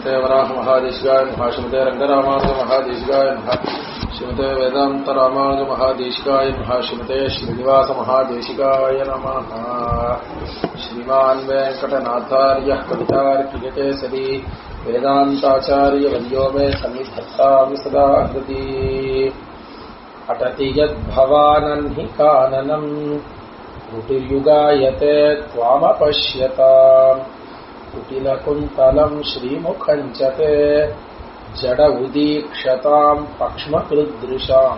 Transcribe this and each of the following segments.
श्रीमते वराह महादेशिकाय नमः श्रीमते रङ्गरामानुज महादेशिकाय नमः श्रीमते वेदान्त रामानुज महादेशिकाय नमः श्रीमते श्रीनिवास महादेशिकाय नमः श्रीमान् वेङ्कटनाथार्यः कवितार्किककेसरी वेदान्ताचार्यवर्यो मे सन्निधत्तामि सदा हृदि अटति यद्भवानह्नि काननम् कुटिर्युगायते त्वामपश्यताम् कुटिलकुन्तलम् श्रीमुखम् च ते जड उदीक्षताम् பக்ஷ்மகிருத்ருஷாம்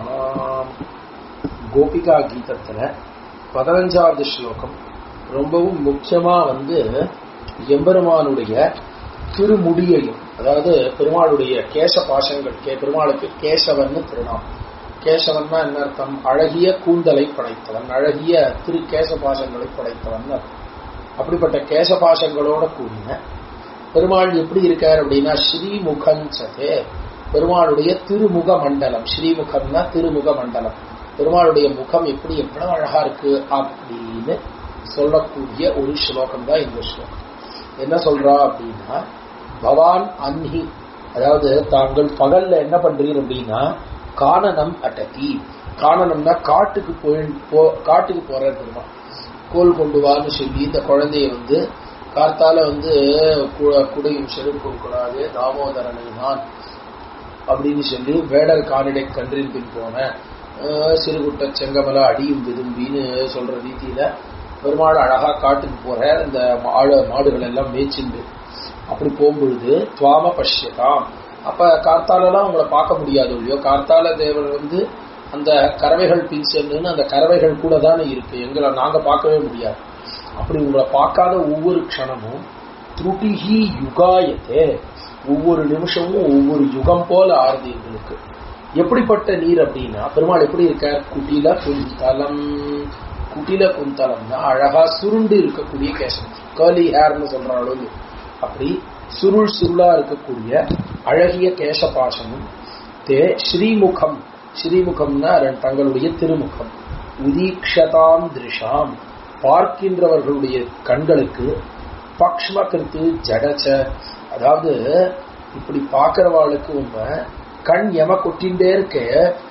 கோபிகா கீதத்துல பதினஞ்சாவது ஸ்லோகம் ரொம்பவும் முக்கியமா வந்து எம்பெருமானுடைய திருமுடியையும் அதாவது பெருமாளுடைய கேச பாசங்கள் கே பெருமாளுக்கு கேசவன்னு திருநாம் கேசவன்னா என்ன அர்த்தம் அழகிய கூந்தலை படைத்தவன் அழகிய திரு கேச பாசங்களை படைத்தவன் அர்த்தம். அப்படிப்பட்ட கேச பாசங்களோட கூடின பெருமாள் எப்படி இருக்கார் அப்படின்னா ஸ்ரீமுகஞ்சதே பெருமாளுடைய திருமுக மண்டலம் ஸ்ரீமுகம்னா திருமுக மண்டலம் பெருமாளுடைய முகம் எப்படி எவ்வளவு அழகா இருக்கு அப்படின்னு சொல்லக்கூடிய ஒரு ஸ்லோகம் தான் இந்த ஸ்லோகம் என்ன சொல்றா அப்படின்னா பவான் அன்ஹி அதாவது தாங்கள் பகல்ல என்ன பண்றீங்க அப்படின்னா கானனம் அட்டகி கானனம்னா காட்டுக்கு போய் போ காட்டுக்கு போற பெருமாள் கோல் கொண்டு வான்னு சொல்லி இந்த குழந்தைய வந்து கார்த்தால வந்து கு- குடையும் செருப்பு கொடுக்கூடாது தாமோதரனை நான் அப்படின்னு சொல்லி வேடர் கானிடை கன்றின் பின் போன அஹ், சிறுகுட்ட செங்கமல அடியும் விதும்பின்னு சொல்ற ரீதியில பெருமாள் அழகா காட்டுக்கு போற இந்த மாடு மாடுகள் எல்லாம் மேய்ச்சிண்டு அப்படி போகும்பொழுது துவாம பஷ்யதாம் அப்ப கார்த்தாலெல்லாம் உங்களை பார்க்க முடியாது இல்லையோ கார்த்தால தேவர் வந்து அந்த கறவைகள் பின் சென்றுன்னு அந்த கறவைகள் கூட தானே இருக்கு எங்களை நாங்க பார்க்கவே முடியாது அப்படி உங்களை பார்க்காத ஒவ்வொரு க்ஷணமும் துருட்டிஹி யுகாயத்தே ஒவ்வொரு நிமிஷமும் ஒவ்வொரு யுகம் போல ஆறுது எங்களுக்கு எப்படிப்பட்ட நீர் அப்படின்னா பெருமாள் எப்படி இருக்கார் குட்டில குந்தலம் குட்டில குந்தலம்னா அழகா சுருண்டு இருக்கக்கூடிய கேசம் கேர்லி ஹேர்னு சொல்றாலும் அப்படி சுருள் சுருளா இருக்கக்கூடிய அழகிய கேச பாசமும் தே ஸ்ரீமுகம் ஸ்ரீமுகம்னா ரெண்டு- தங்களுடைய திருமுகம் உதீக்ஷதாம் திருஷாம் பார்க்கின்றவர்களுடைய கண்களுக்கு பக்ஷ்ம கிருத்து ஜடச்ச அதாவது இப்படி பார்க்கிறவாளுக்கு உண்மை கண் எம கொட்டின்றே இருக்க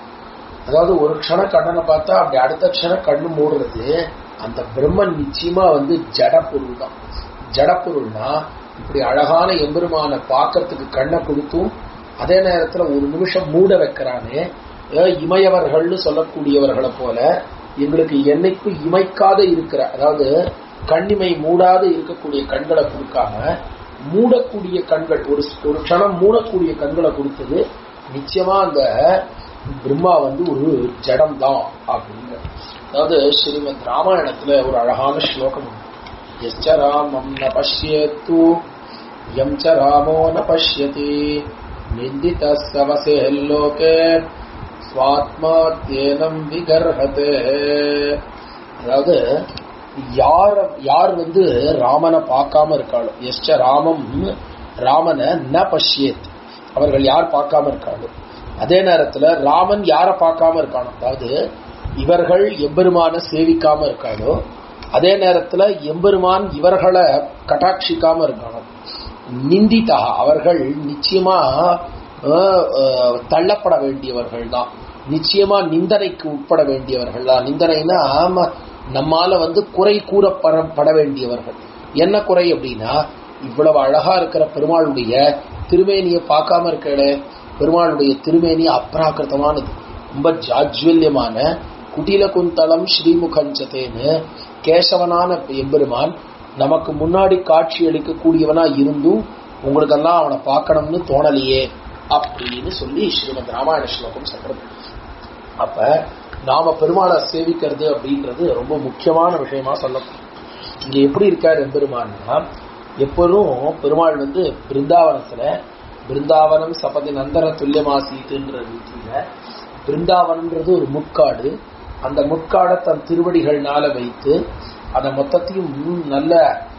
அதாவது ஒரு க்ஷண கண்ணனை பார்த்தா அப்படி அடுத்த க்ஷண கண்ணு மூடுறது அந்த பிரம்மன் நிச்சயமா வந்து ஜட பொருள் தான் ஜட பொருள்னா இப்படி அழகான எம்பெருமான பார்க்கறதுக்கு கண்ணை கொடுத்தும் அதே நேரத்துல ஒரு நிமிஷம் மூட வைக்கிறானே ஏ, இமையவர்கள்னு சொல்லக்கூடியவர்களை போல எங்களுக்கு என்னைக்கும் இமைக்காத இருக்கிற அதாவது கண்ணிமை மூடாத இருக்கக்கூடிய கண்களை கொடுக்காம மூடக்கூடிய கண்கள் ஒரு ஒரு க்ஷணம் மூடக்கூடிய கண்களை கொடுத்தது நிச்சயமா அந்த பிரம்மா வந்து ஒரு ஜடம் தான் அப்படின்னு அதாவது ஸ்ரீமத் ராமாயணத்துல ஒரு அழகான ஸ்லோகம் உண்டு எஸ்ச ராமம் ந பஷ்யேத்து எம் ச ராமோ ந பஷ்யதி நிந்தித சவசே லோகே ஸ்வாத்மாத்யேனம் விகர்ஹதே அதாவது யார் யார் வந்து ராமனை பார்க்காம இருக்காளோ எஸ்ச ராமம் ராமனை ந பஷ்யேத் அவர்கள் யார் பார்க்காம இருக்காளோ அதே நேரத்துல ராமன் யாரை பார்க்காம இருக்கானோ அதாவது இவர்கள் எம்பெருமான சேவிக்காம இருக்காளோ அதே நேரத்துல எம்பெருமான் இவர்களை கட்டாட்சிக்காம இருக்கானோ நிந்திதா அவர்கள் நிச்சயமா அஹ், அஹ், தள்ளப்பட வேண்டியவர்கள் தான் நிச்சயமா நிந்தனைக்கு உட்பட வேண்டியவர்கள் தான் நிந்தனைனா ஆமா, நம்மால வந்து குறை கூறப்பட பட வேண்டியவர்கள் என்ன குறை அப்படின்னா இவ்வளவு அழகா இருக்கிற பெருமாளுடைய திருமேனியை பார்க்காம இருக்கே பெருமாளுடைய திருமேனி அப்ராக்கிருத்தமானது ரொம்ப ஜாஜ்வல்யமான குட்டில குந்தலம் ஸ்ரீமுகஞ்சதேன்னு கேசவனான எம்பெருமான் நமக்கு முன்னாடி காட்சி அளிக்கக்கூடியவனா இருந்தும் உங்களுக்கெல்லாம் அவனை பார்க்கணும்னு தோணலையே அப்படின்னு சொல்லி ஸ்ரீமத் ராமாயண ஸ்லோகம் சொல்றது அப்ப நாம பெருமாளை சேவிக்கிறது அப்படின்றது ரொம்ப முக்கியமான விஷயமா சொல்லப்படும் இங்க எப்படி இருக்கார் எம்பெருமான்னா எப்போதும் பெருமாள் வந்து பிருந்தாவனத்துல பிருந்தாவனம் சபதி நந்தன துல்லியமாசீத்துன்ற ரீதியில பிருந்தாவனம்ன்றது ஒரு முட்காடு அந்த முட்காடை தன் திருவடிகள்னால வைத்து அதை மொத்தத்தையும் நல்ல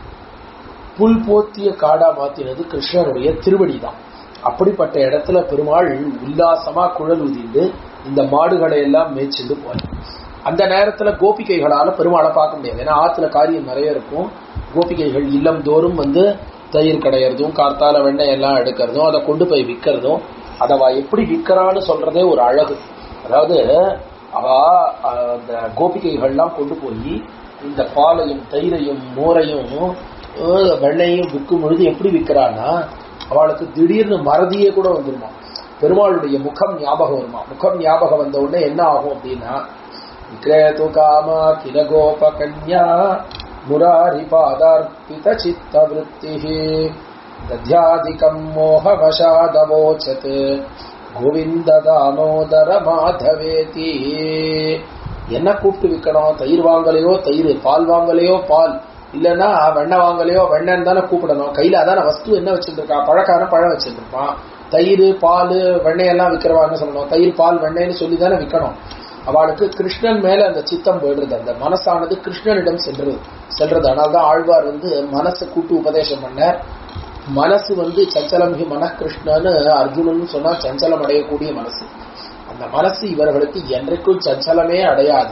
புல் போத்திய காடா மாத்தினது கிருஷ்ணருடைய திருவடி தான் அப்படிப்பட்ட இடத்துல பெருமாள் உல்லாசமா குழல் உதிந்து இந்த மாடுகளை எல்லாம் மேய்ச்சிட்டு போய் அந்த நேரத்துல கோபிகைகளால பெருமாளை பார்க்க முடியாது ஏன்னா ஆத்துல காரியம் நிறைய இருக்கும் கோபிகைகள் இல்லம் தோறும் வந்து தயிர் கடையிறதும் கார்த்தால வெண்ணெய் எல்லாம் எடுக்கிறதும் அதை கொண்டு போய் விற்கிறதும் அதை அவ எப்படி விற்கிறான்னு சொல்றதே ஒரு அழகு அதாவது அவ அஹ், அந்த கோபிகைகள்லாம் கொண்டு போய் இந்த பாலையும் தயிரையும் மோரையும் அஹ், வெண்ணையும் விற்கும் பொழுது எப்படி விற்கிறான்னா அவளுக்கு திடீர்னு மறதியே கூட வந்துருமா பெருமாளுடைய முகம் ஞாபகம் வருமா முகம் ஞாபகம் வந்த உடனே என்ன ஆகும் அப்படின்னா விக்ரேது காமா கில கோபகன்யா முராரி பாதார்ப்பித சித்த விருத்தி தத்யாதிகம் மோகவசாதவோச்சத் கோவிந்த தாமோதர மாதவேதி என்ன கூப்பிட்டு விற்கணும் தயிர் வாங்கலையோ தயிர் பால் வாங்கலையோ பால் இல்லைன்னா வெண்ணெய் வாங்கலையோ வெண்ணெய்ன்னு தானே கூப்பிடணும் கையில அதான வஸ்து என்ன வச்சிருக்கா பழக்காரன் பழம் வச்சிருப்பான் தயிர் பால் வெண்ணெய் எல்லாம் விற்கிறவா என்ன சொல்லணும் தயிர் பால் வெண்ணெய்னு சொல்லி தானே விற்கணும் அவளுக்கு கிருஷ்ணன் மேல அந்த சித்தம் போயிடுறது அந்த மனசானது கிருஷ்ணனிடம் சென்றது செல்றது அதனால தான் ஆழ்வார் வந்து மனசை கூட்டு உபதேசம் பண்ணார் மனசு வந்து சஞ்சலம் ஹி மனக்கிருஷ்ணன்னு அர்ஜுனன் சொன்னா சஞ்சலம் அடையக்கூடிய மனசு அந்த மனசு இவர்களுக்கு என்றைக்கும் சஞ்சலமே அடையாத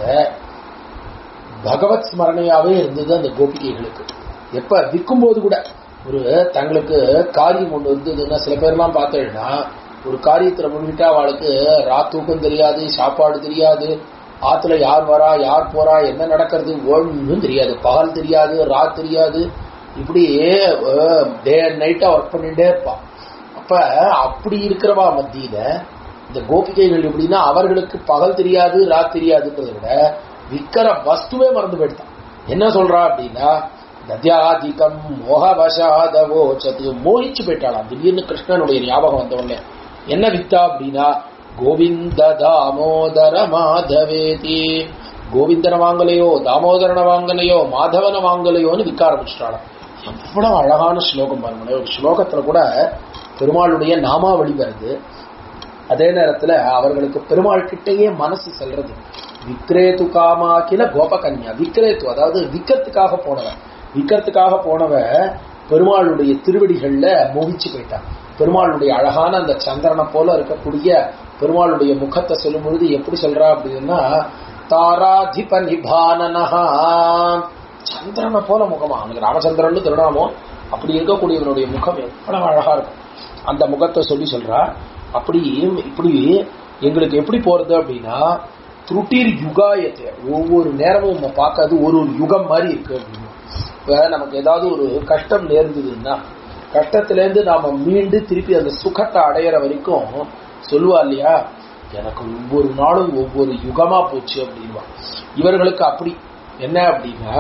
பகவத் ஸ்மரணையாவே இருந்தது அந்த கோபிகைகளுக்கு எப்ப விற்கும் போது கூட ஒரு தங்களுக்கு காரியம் ஒண்ணு இருந்ததுன்னா சில பேர்லாம் பார்த்தேன்னா ஒரு காரியத்துல முன்னிட்டு அவளுக்கு ரா தூக்கம் தெரியாது சாப்பாடு தெரியாது ஆத்துல யார் வரா யார் போறா என்ன நடக்கிறது ஒன்றும் தெரியாது பகல் தெரியாது ரா தெரியாது இப்படி டே அண்ட் நைட்டா ஒர்க் பண்ணிட்டே இருப்பான் அப்ப அப்படி இருக்கிறவா மத்தியில இந்த கோபிகைகள் எப்படின்னா அவர்களுக்கு பகல் தெரியாது ரா தெரியாதுன்றதை விட விக்கிற வஸ்துவே மறந்து போயிட்டான் என்ன சொல்றா அப்படின்னா நதியாதிகம் மோகவசாதவோ சத்து மோகிச்சு போயிட்டாளாம் திடீர்னு கிருஷ்ணனுடைய ஞாபகம் வந்த உடனே என்ன வித்தா அப்படின்னா கோவிந்த தாமோதர மாதவேதி கோவிந்தனை வாங்கலையோ தாமோதரனை வாங்கலையோ மாதவனை வாங்கலையோன்னு விற்க ஆரம்பிச்சிட்டாளாம் எவ்வளவு அழகான ஸ்லோகம் பாருங்களேன் ஒரு ஸ்லோகத்துல கூட பெருமாளுடைய நாமாவளி வருது அதே நேரத்துல அவர்களுக்கு பெருமாள் கிட்டேயே மனசு செல்றது விக்ரேது காமாக்கில கோபகன்யா விக்ரேத்து அதாவது விக்கிறதுக்காக போனவன் விக்கிறதுக்காக போனவ பெருமாளுடைய திருவடிகள்ல மோகிச்சு போயிட்டான் பெருமாளுடைய அழகான அந்த சந்திரனை போல இருக்கக்கூடிய பெருமாளுடைய முகத்தை சொல்லும் பொழுது எப்படி சொல்றா அப்படின்னா தாராதிப நிபானனஹா சந்திரனை போல முகமா அவனுக்கு ராமச்சந்திரன் திருநாமம் அப்படி இருக்கக்கூடியவனுடைய முகம் எவ்வளவு அழகா இருக்கும் அந்த முகத்தை சொல்லி சொல்றா அப்படி இப்படி எங்களுக்கு எப்படி போறது அப்படின்னா துருட்டிர் யுகாயத்தை ஒவ்வொரு நேரமும் நம்ம பார்க்காது ஒரு ஒரு யுகம் மாதிரி இருக்கு அப்படின்னு இப்ப நமக்கு ஏதாவது ஒரு கஷ்டம் நேர்ந்ததுன்னா கஷ்டத்திலேருந்து நாம மீண்டு திருப்பி அந்த சுகத்தை அடையிற வரைக்கும் சொல்லுவா இல்லையா எனக்கு ஒவ்வொரு நாளும் ஒவ்வொரு யுகமா போச்சு அப்படின்பா இவர்களுக்கு அப்படி என்ன அப்படின்னா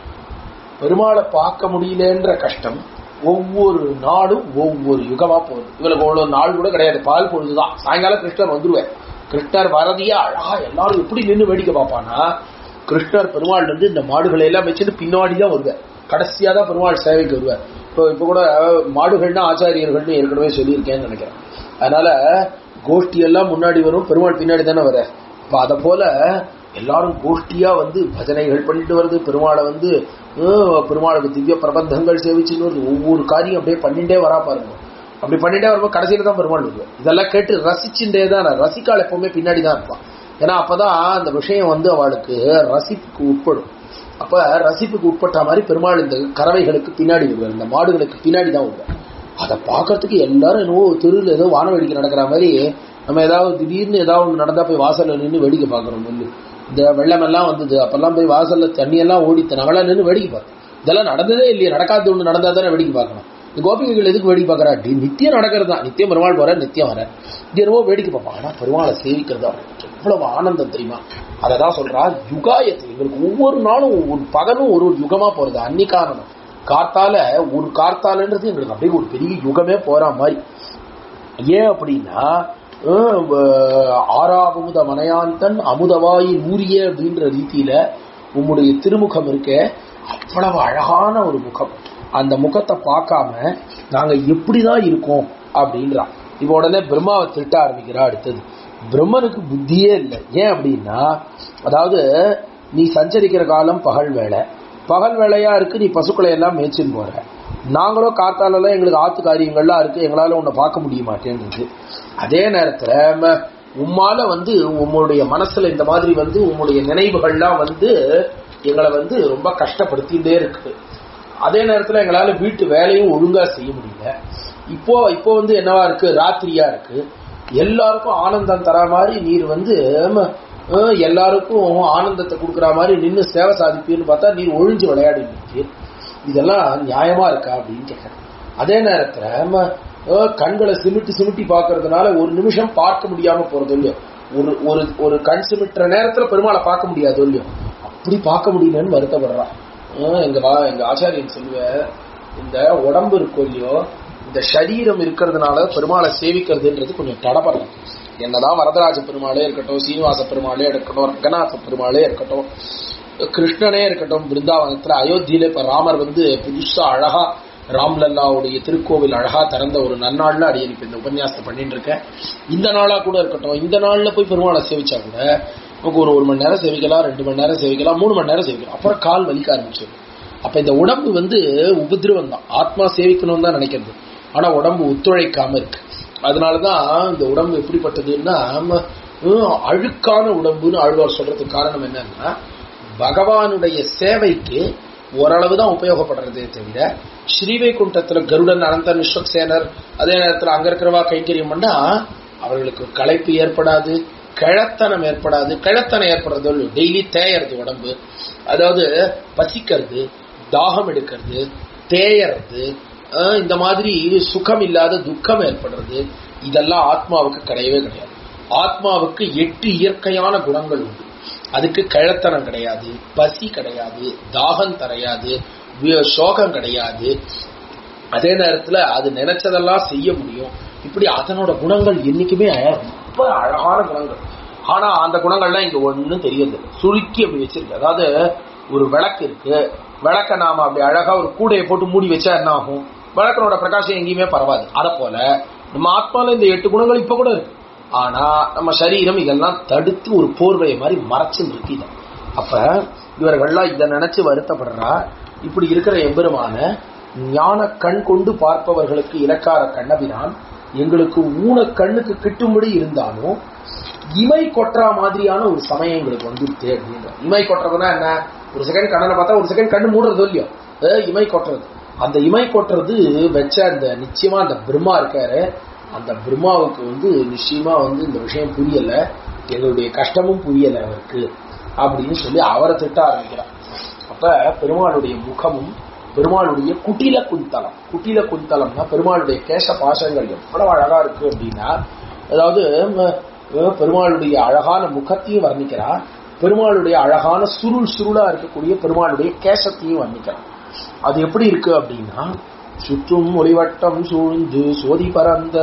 பெருமாளை பார்க்க முடியலன்ற கஷ்டம் ஒவ்வொரு நாளும் ஒவ்வொரு யுகமா போகுது இவளுக்கு அவ்வளவு நாள் கூட கிடையாது பால் பொழுதுதான் சாயங்காலம் கிருஷ்ணர் வந்துருவேன் கிருஷ்ணர் வரதியா அழகா எல்லாரும் எப்படி நின்று வேடிக்கை பார்ப்பானா கிருஷ்ணர் பெருமாள் வந்து இந்த மாடுகளை எல்லாம் வச்சுட்டு பின்னாடி தான் வருவார் கடைசியா தான் பெருமாள் சேவைக்கு வருவார் இப்போ இப்போ கூட மாடுகள்னா ஆச்சாரியர்கள்னு ஏற்கனவே சொல்லியிருக்கேன்னு நினைக்கிறேன் அதனால கோஷ்டி எல்லாம் முன்னாடி வரும் பெருமாள் பின்னாடி தானே வர இப்போ அதை போல எல்லாரும் கோஷ்டியா வந்து பஜனைகள் பண்ணிட்டு வருது பெருமாளை வந்து அஹ், பெருமாளுக்கு திவ்ய பிரபந்தங்கள் சேவிச்சுன்னு வருது ஒவ்வொரு காரியம் அப்படியே பண்ணிட்டே வரா பாருங்க அப்படி பண்ணிட்டே வரும்போது கடைசியில தான் பெருமாள் வருவார் இதெல்லாம் கேட்டு ரசிச்சுட்டே தான் ரசிக்கால் எப்பவுமே பின்னாடி தான் இருப்பான் ஏன்னா அப்பதான் அந்த விஷயம் வந்து அவளுக்கு ரசிப்புக்கு உட்படும் அப்ப ரசிப்புக்கு உட்பட்ட மாதிரி பெருமாள் இந்த கறவைகளுக்கு பின்னாடி வருவார் இந்த மாடுகளுக்கு பின்னாடி தான் வருவார் அதை பார்க்கறதுக்கு எல்லாரும் என்னவோ தெருவில் ஏதோ வான வேடிக்கை நடக்கிற மாதிரி நம்ம ஏதாவது திடீர்னு ஏதாவது ஒண்ணு நடந்தா போய் வாசல்ல நின்று வேடிக்கை பார்க்கறோம் வந்து இந்த வெள்ளம் எல்லாம் வந்தது அப்பெல்லாம் போய் வாசல்ல தண்ணி எல்லாம் ஓடித்து நாங்களாம் நின்று வேடிக்கை பார்த்தோம் இதெல்லாம் நடந்ததே இல்லையே நடக்காத ஒண்ணு நடந்தா தானே வேடிக்கை பார்க்கணும் இந்த கோபிகைகள் எதுக்கு வேடிக்கை பார்க்கறா டி நித்தியம் நடக்கிறது தான் நித்தியம் பெருமாள் வர நித்தியம் வர இது என்னவோ வேடிக்கை பார்ப்பான் ஆனா பெருமாளை சேவிக்கிறதா எவ்வளவு ஆனந்தம் தெரியுமா அதை தான் சொல்றா யுகாயத்து எங்களுக்கு ஒவ்வொரு நாளும் ஒவ்வொரு பகலும் ஒரு ஒரு யுகமா போறது அன்னிக்காரணம் காத்தால ஒரு கார்த்தாலன்றது எங்களுக்கு அப்படியே ஒரு பெரிய யுகமே போற மாதிரி ஏன் அப்படின்னா அஹ், வ- ஆறாவமுத மனையாந்தன் அமுதவாயில் ஊரிய அப்படின்ற ரீதியில உம்முடைய திருமுகம் இருக்க அவ்வளவு அழகான ஒரு முகம் அந்த முகத்தை பார்க்காம நாங்க எப்படிதான் இருக்கோம் அப்படின்றான் இப்ப உடனே பிரம்மாவை திட்ட ஆரம்பிக்கிறா அடுத்தது பிரம்மனுக்கு புத்தியே இல்லை ஏன் அப்படின்னா அதாவது நீ சஞ்சரிக்கிற காலம் பகல் வேலை பகல் வேலையா இருக்கு நீ பசுக்களை எல்லாம் மேய்ச்சின்னு போற நாங்களும் காத்தாலெல்லாம் எங்களுக்கு ஆத்து காரியங்கள்லாம் இருக்கு எங்களால உன்னை பார்க்க முடிய மாட்டேன்றது அதே நேரத்துல ம- உம்மால வந்து உம்முடைய மனசுல இந்த மாதிரி வந்து உம்முடைய நினைவுகள்லாம் வந்து எங்களை வந்து ரொம்ப கஷ்டப்படுத்திட்டே இருக்கு அதே நேரத்துல எங்களால வீட்டு வேலையும் ஒழுங்கா செய்ய முடியல இப்போ இப்போ வந்து என்னவா இருக்கு ராத்திரியா இருக்கு எல்லாருக்கும் ஆனந்தம் தர மாதிரி நீர் வந்து ம, அஹ், எல்லாருக்கும் ஆனந்தத்தை கொடுக்குற மாதிரி நின்னு சேவை சாதிப்பீர்னு பார்த்தா நீர் ஒழிஞ்சு விளையாடி நிற்கீர் இதெல்லாம் நியாயமா இருக்கா அப்படின்னு கேட்கறேன் அதே நேரத்துல ம, அஹ், கண்களை சிமிட்டி சிமிட்டி பார்க்கறதுனால ஒரு நிமிஷம் பார்க்க முடியாம போறது இல்லையோ ஒரு ஒரு ஒரு கண் சிமிட்டுற நேரத்துல பெருமாளை பார்க்க முடியாது இல்லையோ அப்படி பார்க்க முடியலன்னு வருத்தப்படுறான் அஹ், எங்க வா எங்க ஆச்சாரியன் சொல்லுவ இந்த உடம்பு இருக்கும் இல்லையோ இந்த சரீரம் இருக்கிறதுனால பெருமாளை சேவிக்கிறதுன்றது கொஞ்சம் தடப்படலாம் என்னதான் வரதராஜ பெருமாளே இருக்கட்டும் சீனிவாச பெருமாளே இருக்கட்டும் ரங்கநாத பெருமாளே இருக்கட்டும் கிருஷ்ணனே இருக்கட்டும் பிருந்தாவனத்துல அயோத்தியில இப்ப ராமர் வந்து புதுசா அழகா ராம்லல்லாவுடைய திருக்கோவில் அழகா திறந்த ஒரு நன்னாள்ல அடி இப்ப இந்த உபன்யாசத்தை பண்ணிட்டு இருக்கேன் இந்த நாளா கூட இருக்கட்டும் இந்த நாள்ல போய் பெருமாளை சேவிச்சா கூட நமக்கு ஒரு ஒரு மணி நேரம் சேவிக்கலாம் ரெண்டு மணி நேரம் சேவிக்கலாம் மூணு மணி நேரம் சேவிக்கலாம் அப்புறம் கால் வலிக்க ஆரம்பிச்சிடும் அப்ப இந்த உடம்பு வந்து உபதிரவம் தான் ஆத்மா சேவிக்கணும்னு தான் நினைக்கிறது ஆனா உடம்பு ஒத்துழைக்காம இருக்கு அதனாலதான் இந்த உடம்பு எப்படிப்பட்டதுன்னா ம, ஹம், அழுக்கான உடம்புன்னு ஆழ்வார் சொல்றதுக்கு காரணம் என்னன்னா பகவானுடைய சேவைக்கு ஓரளவு தான் உபயோகப்படுறதே தவிர ஸ்ரீவைகுண்டத்துல கருடன் அனந்தன் விஸ்வக்சேனர் அதே நேரத்துல அங்க இருக்கிறவா கைங்கரியம் பண்ணா அவர்களுக்கு களைப்பு ஏற்படாது கிழத்தனம் ஏற்படாது கிழத்தனம் ஏற்படுறது டெய்லி தேயறது உடம்பு அதாவது பசிக்கிறது தாகம் எடுக்கிறது தேயறது அஹ் இந்த மாதிரி சுகம் இல்லாத துக்கம் ஏற்படுறது இதெல்லாம் ஆத்மாவுக்கு கிடையவே கிடையாது ஆத்மாவுக்கு எட்டு இயற்கையான குணங்கள் உண்டு அதுக்கு கிழத்தனம் கிடையாது பசி கிடையாது தாகம் தரையாது வி- சோகம் கிடையாது அதே நேரத்துல அது நினைச்சதெல்லாம் செய்ய முடியும் இப்படி அதனோட குணங்கள் என்னைக்குமே ரொம்ப அழகான குணங்கள் ஆனா அந்த குணங்கள்லாம் இங்க ஒண்ணும் தெரியறது இல்ல. சுருக்கி அப்படி வச்சிருக்கு அதாவது ஒரு விளக்கு இருக்கு விளக்க நாம அப்படி அழகா ஒரு கூடையை போட்டு மூடி வச்சா என்ன ஆகும் விளக்கனோட பிரகாசம் எங்கேயுமே பரவாது அத போல நம்ம ஆத்மால இந்த எட்டு குணங்கள் இப்ப கூட இருக்கு ஆனா நம்ம சரீரம் இதெல்லாம் தடுத்து ஒரு போர்வையை மாதிரி மறைச்சு நிறுத்திட அப்ப இவர்கள்லாம் இதை நினைச்சு வருத்தப்படுறா இப்படி இருக்கிற எம்பெருமான ஞான கண் கொண்டு பார்ப்பவர்களுக்கு இலக்கார கண்ணபிரான் எங்களுக்கு ஊன கண்ணுக்கு கிட்டும்படி இருந்தாலும் இமை கொட்டுற மாதிரியான ஒரு சமயம் எங்களுக்கு வந்துருச்சு அப்படின்ற இமை கொட்டுறதுன்னா என்ன ஒரு செகண்ட் கண்ணனை பார்த்தா ஒரு செகண்ட் கண்ணு மூடுறது இல்லையோ அஹ் இமை கொட்டுறது அந்த இமை கொட்டுறது வச்ச அந்த நிச்சயமா அந்த பிரம்மா இருக்காரு அந்த பிரம்மாவுக்கு வந்து நிச்சயமா வந்து இந்த விஷயம் புரியல எங்களுடைய கஷ்டமும் புரியல அவருக்கு அப்படின்னு சொல்லி அவரை திட்ட ஆரம்பிக்கிறார் அப்ப பெருமாளுடைய முகமும் பெருமாளுடைய குட்டில குந்தலம் குட்டில குந்தலம்னா பெருமாளுடைய கேச பாசங்கள் எவ்வளவு அழகா இருக்கு அப்படின்னா அதாவது ம- அஹ் பெருமாளுடைய அழகான முகத்தையும் வர்ணிக்கிறார் பெருமாளுடைய அழகான சுருள் சுருளா இருக்கக்கூடிய பெருமாளுடைய கேசத்தையும் வர்ணிக்கிறார் அது எப்படி இருக்கு அப்படின்னா சுற்றும் ஒளிவட்டம் சூழ்ந்து சோதி பறந்த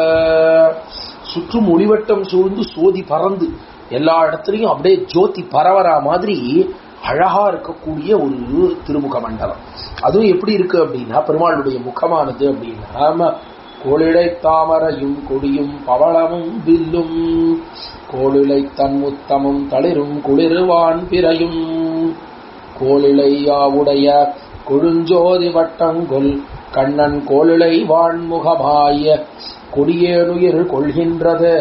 சுற்றும் ஒளிவட்டம் சூழ்ந்து சோதி பறந்து எல்லா இடத்துலயும் அப்படியே ஜோதி பரவரா மாதிரி அழகா இருக்கக்கூடிய ஒரு திருமுக மண்டலம் அதுவும் எப்படி இருக்கு அப்படின்னா பெருமாளுடைய முகமானது அப்படின்னா ம- கோளிடை தாமரையும் கொடியும் பவளமும் வில்லும் கோளிலை தன்முத்தமும் தளிரும் குளிர்வான் பிறையும் கோளிலையாவுடைய கொழுஞ்சோதி வட்டங்கொல் கண்ணன் கோளிலை வான்முகமாய கொடியேனுயிர் கொள்கின்றது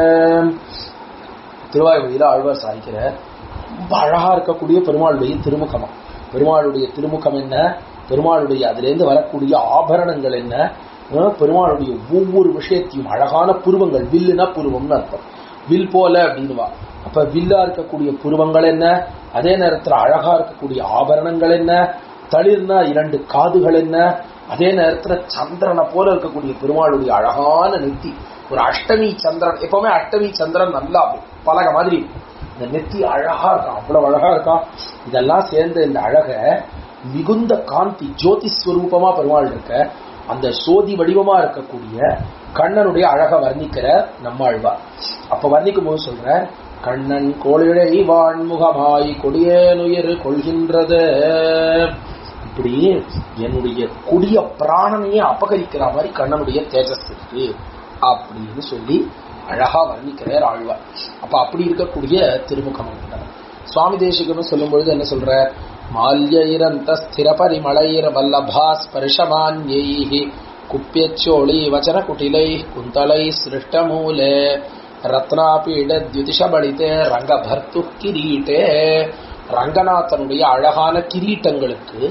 திருவாய்மொழியில ஆழ்வார் சாய்க்கிற ரொம்ப அழகா இருக்கக்கூடிய பெருமாளுடைய திருமுகமா பெருமாளுடைய திருமுகம் என்ன பெருமாளுடைய அதிலிருந்து வரக்கூடிய ஆபரணங்கள் என்ன அஹ் பெருமாளுடைய ஒவ்வொரு விஷயத்தையும் அழகான புருவங்கள் வில்லுனா புருவம்னு அர்த்தம் வில் போல அப்படின்னுவா அப்ப வில்லா இருக்கக்கூடிய புருவங்கள் என்ன அதே நேரத்துல அழகா இருக்கக்கூடிய ஆபரணங்கள் என்ன தளிர்னா இரண்டு காதுகள் என்ன அதே நேரத்துல சந்திரனை போல இருக்கக்கூடிய பெருமாளுடைய அழகான நெத்தி ஒரு அஷ்டமி சந்திரன் எப்பவுமே அஷ்டமி சந்திரன் நல்லா அப்படி பலக மாதிரி இருக்கும். இந்த நெத்தி அழகா இருக்கும் அவ்வளவு அழகா இருக்கும் இதெல்லாம் சேர்ந்த இந்த அழக மிகுந்த காந்தி ஜோதி ஸ்வரூபமா பெருமாள் இருக்க அந்த சோதி வடிவமா இருக்கக்கூடிய கண்ணனுடைய அழக வர்ணிக்கிற நம்மாழ்வார் அப்ப வர்ணிக்கும் போது சொல்ற கண்ணன் கோளிழை வான்முகமாய் கொடியேனுயிர் கொள்கின்றது இப்படி என்னுடைய கொடிய பிராணனையே அபகரிக்கிற மாதிரி கண்ணனுடைய தேஜஸ் இருக்கு அப்படின்னு சொல்லி அழகா வர்ணிக்கிறார் ஆழ்வார் அப்ப அப்படி இருக்கக்கூடிய திருமுக மண்டலம் சுவாமி தேசிகனும் சொல்லும் பொழுது என்ன சொல்ற மால்யைரந்த ஸ்திர பரிமளைர வல்லபா ஸ்பர்ஷமான்யைः குப்பியச்சோளி வச்சன குட்டிலை குந்தலை சிருஷ்டமூலே ரத்னாபீட தியுதிஷபடித்தே ரங்கபர்த்து கிரீட்டே ரங்கநாதனுடைய அழகான கிரீட்டங்களுக்கு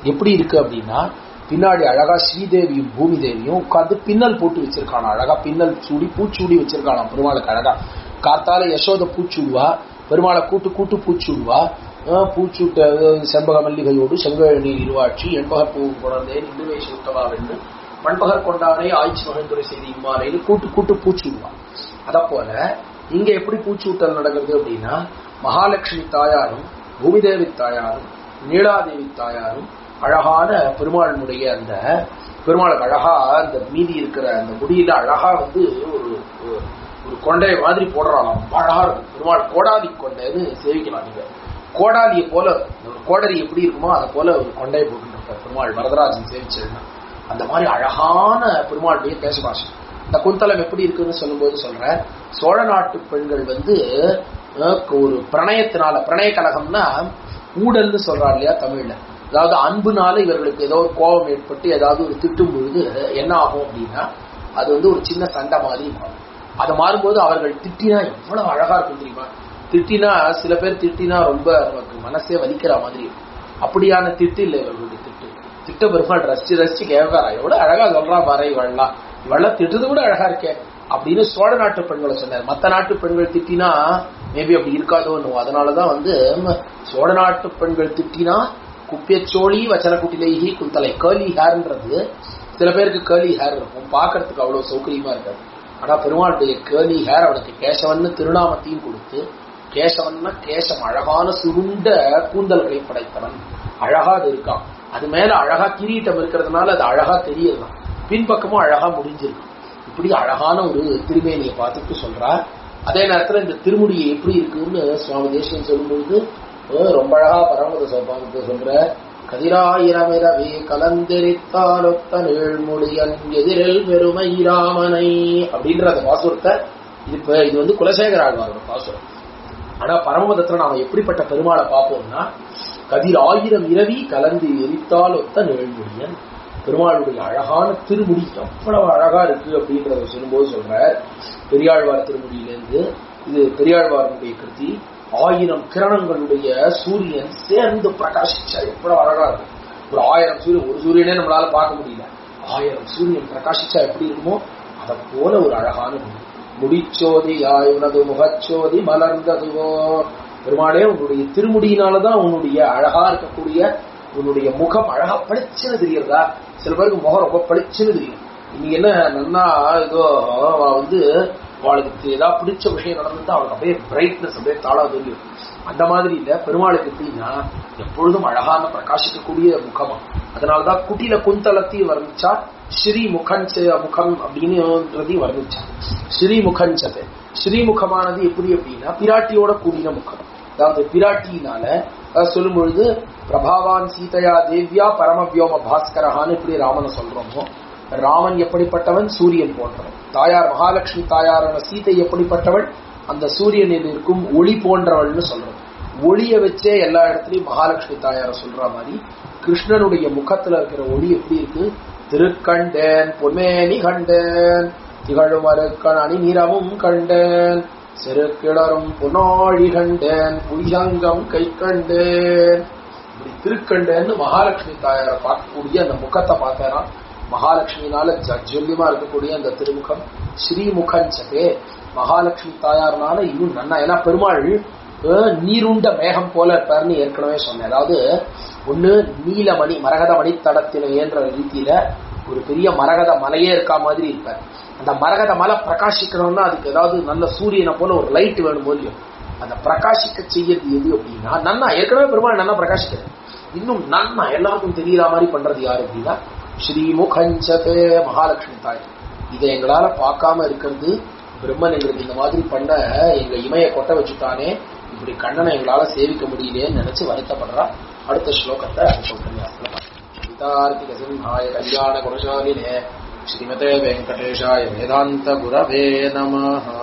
எப்படி இருக்கு அப்படின்னா பின்னாடி அழகா ஸ்ரீதேவியும் பூமி தேவியும் உட்கார்ந்து பின்னல் போட்டு வச்சிருக்கானா அழகா பின்னல் சூடி பூச்சூடி வச்சிருக்கானாம் பெருமாளுக்கு அழகா காத்தால யசோத பூச்சூடுவா பெருமாளை கூட்டு கூட்டு பூச்சூடுவா அஹ் பூச்சூட்ட அஹ் செண்பக மல்லிகையோடு செங்கழ் நீர் இருவாட்சி என்பக பூ குழந்தை நின்றுவை சுத்தவா வென்று மண்பகர் கொண்டாடே ஆய்ச்சி மகந்துரை செய்தி இம்மாலையில் கூட்டு கூட்டு பூச்சூடுவா அத போல இங்க எப்படி பூச்சூட்டல் நடக்கிறது அப்படின்னா மகாலட்சுமி தாயாரும் பூமிதேவி தாயாரும் நீலாதேவி தாயாரும் அழகான பெருமாளுடைய அந்த பெருமாளுக்கு அழகா அந்த மீதி இருக்கிற அந்த முடியில அழகா வந்து ஒரு ஒரு- ஒரு கொண்டை மாதிரி போடுறாளாம் ரொம்ப அழகா இருக்கும் பெருமாள் கோடாலி கொண்டைன்னு சேவிக்கலாம் நீங்க கோடாலியை போல ஒரு கோடரி எப்படி இருக்குமோ அதை போல ஒரு கொண்டையை போட்டுருப்பார் பெருமாள் வரதராஜன் சேவிச்சதுன்னா அந்த மாதிரி அழகான பெருமாளுடைய பேச பாஷை இந்த குந்தலம் எப்படி இருக்குன்னு சொல்லும்போது சொல்றேன் சோழ நாட்டு பெண்கள் வந்து அஹ், ஒரு பிரணயத்தினால பிரணய கலகம்னா ஊடல்னு சொல்றாரு இல்லையா தமிழ்ல அதாவது அன்புனால இவர்களுக்கு ஏதோ ஒரு கோபம் ஏற்பட்டு ஏதாவது ஒரு திட்டும் பொழுது என்ன ஆகும் அப்படின்னா அது வந்து ஒரு சின்ன சண்டை மாதிரி மாறும் அது மாறும்போது அவர்கள் திட்டினா எவ்வளவு அழகா இருக்கும் தெரியுமா திட்டினா சில பேர் திட்டினா ரொம்ப நமக்கு மனசே வலிக்கிற மாதிரி இருக்கும் அப்படியான திட்டு இல்லை இவர்களுடைய திட்டு திட்ட பெருமாள் ரசிச்சு ரசிச்சு கேட்பாரா எவ்வளவு அழகா சொல்றா பாரு இவள்லாம் இவள்லாம் திட்டுறது கூட அழகா இருக்கே அப்படின்னு சோழ நாட்டு பெண்களை சொன்னார் மத்த நாட்டு பெண்கள் திட்டினா மேபி அப்படி இருக்காதோன்னு அதனாலதான் வந்து ம், சோழ நாட்டு பெண்கள் திட்டினா குப்பியச்சோழி வச்சன குட்டிலேஹி குந்தலை கேர்லி ஹேர்ன்றது சில பேருக்கு கேர்லி ஹேர் இருக்கும் பார்க்கறதுக்கு அவ்வளவு சௌகரியமா இருக்காது ஆனா பெருமாளுடைய கேர்லி ஹேர் அவனுக்கு கேசவன்னு திருநாமத்தையும் கொடுத்து கேசவன்னா கேசம் அழகான சுருண்ட கூந்தல்களை படைத்தவன் அழகா அது இருக்கான் அது மேல அழகா கிரீட்டம் இருக்கிறதுனால அது அழகா தெரியலாம் பின்பக்கமும் அழகா முடிஞ்சிருக்கு இப்படி அழகான ஒரு திருமேனியை பார்த்துட்டு சொல்றா அதே நேரத்துல இந்த திருமுடியை எப்படி இருக்குன்னு சுவாமி தேசியம் சொல்லும்பொழுது அஹ் ரொம்ப அழகா பரமத சோபானத்தை சொல்ற கதிராயிரமிரவே கலந்தெரித்தாலொத்த நீழ்மொழியன் எதிரில் பெருமை ராமனை அப்படின்ற அந்த பாசுரத்தை இது இப்ப இது வந்து குலசேகர ஆழ்வாரோட பாசுரம் ஆனா பரமபதத்துல நாம எப்படிப்பட்ட பெருமாளை பார்ப்போம்னா கதிர் ஆயிரம் இரவி கலந்து எரித்தால் ஒத்த நிழல்மொழியன் பெருமாளுடைய அழகான திருமுடி எவ்வளவு அழகா இருக்கு அப்படின்றத சொல்லும்போது சொல்ற பெரியாழ்வார் திருமுடியிலிருந்து இது பெரியாழ்வாருடைய கிருதி ஆயிரம் கிரணங்களுடைய சூரியன் சேர்ந்து பிரகாசிச்சா எவ்வளவு அழகா இருக்கு ஒரு ஆயிரம் சூரியன் ஒரு சூரியனே நம்மளால பார்க்க முடியல ஆயிரம் சூரியன் பிரகாசிச்சா எப்படி இருக்குமோ அதை போல ஒரு அழகான முடி முடிச்சோதியாய் உனது முகச்சோதி மலர்ந்ததுவோ பெருமாளே உன்னுடைய திருமுடியினாலதான் உன்னுடைய அழகா இருக்கக்கூடிய உன்னுடைய முகம் அழகா பளிச்சுன்னு தெரியறதா சில பேருக்கு முகம் ரொம்ப பளிச்சுன்னு தெரியும் இன்னைக்கு என்ன நன்னா ஏதோ அவ வந்து அவளுக்கு ஏதாவது பிடிச்ச விஷயம் நடந்துட்டா அவளுக்கு அப்படியே பிரைட்னஸ் அப்படியே தாளா தெரியும் அந்த மாதிரி இல்ல பெருமாளுக்கு எப்படின்னா எப்பொழுதும் அழகான பிரகாசிக்கக்கூடிய முகமா அதனாலதான் குட்டில குந்தலத்தையும் வர்ணிச்சா ஸ்ரீ முகஞ்ச முகம் அப்படின்னுன்றதையும் வர்ணிச்சா ஸ்ரீ முகஞ்சது ஸ்ரீமுகமானது எப்படி அப்படின்னா பிராட்டியோட கூடின முகம் அதாவது பிராட்டியினால அஹ், சொல்லும் பொழுது பிரபாவான் சீதையா தேவ்யா பரமவியோம பாஸ்கரஹான்னு இப்படி ராமனை சொல்றோமோ ராமன் எப்படிப்பட்டவன் சூரியன் போன்றவன் தாயார் மகாலட்சுமி தாயாரான சீதை எப்படிப்பட்டவள் அந்த சூரியனில் இருக்கும் ஒளி போன்றவள்னு சொல்றோம் ஒளிய வச்சே எல்லா இடத்துலயும் மகாலட்சுமி தாயார சொல்ற மாதிரி கிருஷ்ணனுடைய முகத்துல இருக்கிற ஒளி எப்படி இருக்கு திருக்கண்டேன் பொன்மேனி கண்டேன் திகழும் அருக்கண் அணி நிறமும் கண்டேன் சிறு கிளறும் பொன்னாழி கண்டேன் புலிசங்கம் கை கண்டேன் இப்படி திருக்கண்டேன்னு மகாலட்சுமி தாயாரை பார்க்கக்கூடிய அந்த முகத்தை பார்த்தேன்னா மகாலட்சுமினால ஜஜ்வல்யமா இருக்கக்கூடிய அந்த திருமுகம் ஸ்ரீமுகன் சதே மகாலட்சுமி தாயார்னால இன்னும் நன்னா ஏன்னா பெருமாள் அஹ், நீருண்ட மேகம் போல இருப்பார்னு ஏற்கனவே சொன்னேன் அதாவது ஒண்ணு நீலமணி மரகத மணித்தடத்தின ஏன்ற ரீதியில ஒரு பெரிய மரகத மலையே இருக்கா மாதிரி இருப்பார் அந்த மரகத மலை பிரகாசிக்கணும்னா அதுக்கு ஏதாவது நல்ல சூரியனை போல ஒரு லைட் வேணும் போலியும் அந்த பிரகாசிக்க செய்யறது எது அப்படின்னா நன்னா ஏற்கனவே பெருமாள் நன்னா பிரகாசிக்கிறது இன்னும் நன்னா எல்லாருக்கும் தெரியற மாதிரி பண்றது யாரு அப்படின்னா ஸ்ரீமுகஞ்சதே மகாலட்சுமி தாய் இதை எங்களால பார்க்காம இருக்கிறது பிரம்மன் எங்களுக்கு இந்த மாதிரி பண்ண எங்க இமைய கொட்ட வச்சுட்டானே இப்படி கண்ணனை எங்களால சேவிக்க முடியலையேன்னு நினைச்சு வருத்தப்படுறா அடுத்த ஸ்லோகத்தை அடுத்த உபன்யாசத்துல பார்க்கலாம். கவிதார்க்கிக சிம்ஹாய கல்யாண குணசாலினே ஸ்ரீமதே வெங்கடேஷாய வேதாந்த குரவே நமஹ